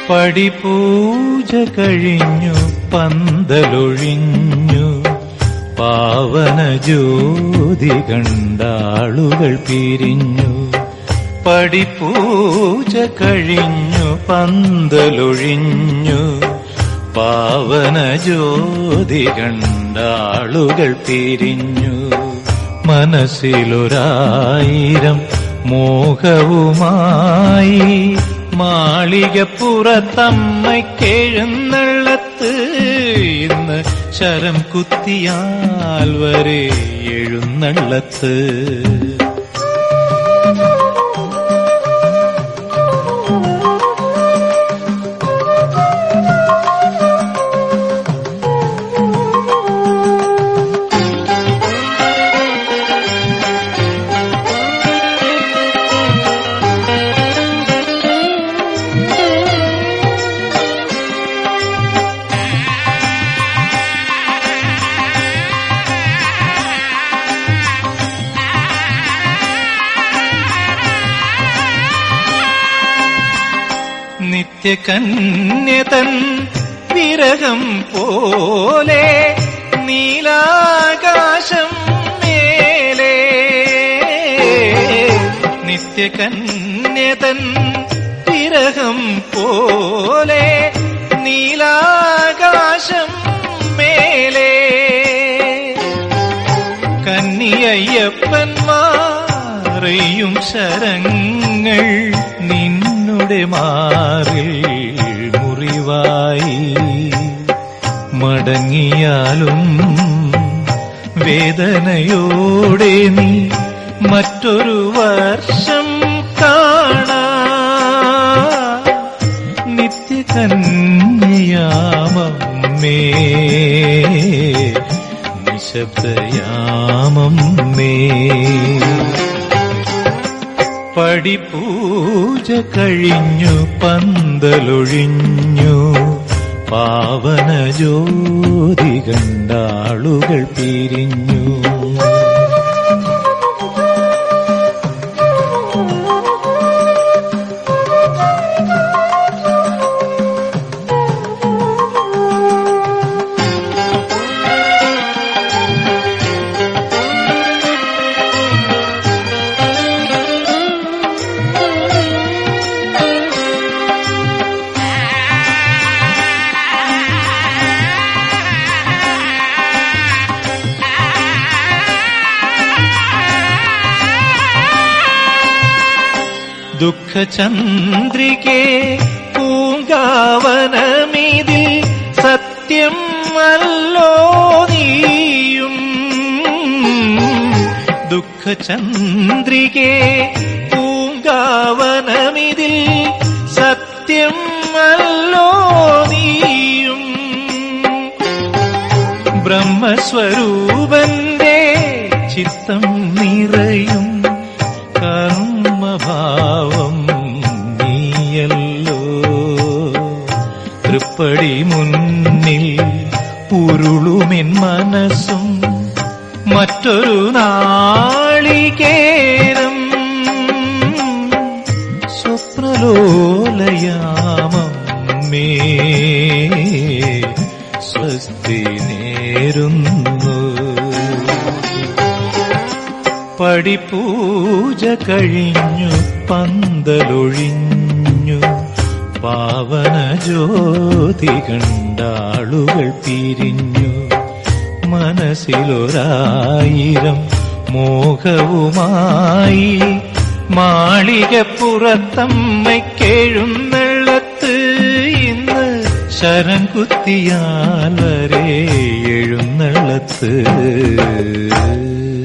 പടിപൂജ കഴിഞ്ഞു പന്തലൊഴിഞ്ഞു പാവന ജ്യോതി കണ്ടാളുകൾ പിരിഞ്ഞു പടിപൂജ കഴിഞ്ഞു പന്തലൊഴിഞ്ഞു പാവന ജ്യോതി കണ്ടാളുകൾ പിരിഞ്ഞു മനസ്സിലൊരായിരം മോഹവുമായി മാളികപ്പുറത്തമ്മയ്ക്കെഴുന്നള്ളത്ത് ഇന്ന് ശരം കുത്തിയാൽ വരെ എഴുന്നള്ളത്ത് നിത്യകന്യതൻ വിരഹം പോലെ നീലാകാശം മേലെ നിത്യകന്യതൻ വിരഹം പോലെ നീലാകാശം മേലെ കന്നിയയ്യപ്പന്മാരെയും ശരങ്ങൾ നിന്നുടെ മാറിൽ മുറിവായി മടങ്ങിയാലും വേദനയോടെ നീ മറ്റൊരു വർഷം കാണാ നിത്യകന്യയാമമ്മേ നിശബ്ദയാമമ്മേ പടിപൂജ കഴിഞ്ഞു പന്തലൊഴിഞ്ഞു പാവന ജ്യോതി കണ്ടാളുകൾ പിരിഞ്ഞു ദുഃഖചന്ദ്രികെ പൂങ്കാവനമിതിൽ സത്യം അല്ലോ നീയും ദുഃഖചന്ദ്രികെ പൂങ്കാവനമിതിൽ സത്യം അല്ലോ നീയും ബ്രഹ്മസ്വരൂപന്റെ ചിത്തം നിറയും കർമ്മഭാവം നീയല്ലോ തൃപ്പടി മുന്നിൽ ഉരുളുമെൻ മനസ്സും മറ്റൊരു നാളികേരം സ്വപ്നലോലയാമമ്മേ സ്വസ്തി നേരുന്നു പടിപൂജ കഴിഞ്ഞു പന്തലൊഴിഞ്ഞു പാവന ജ്യോതി കണ്ടാളുകൾ പിരിഞ്ഞു മനസ്സിലൊരായിരം മോഹവുമായി മാളികപ്പുറത്തമ്മയ്ക്കെഴുന്നള്ളത്ത് ഇന്ന് ശരം കുത്തിയാൽ വരെ എഴുന്നള്ളത്ത്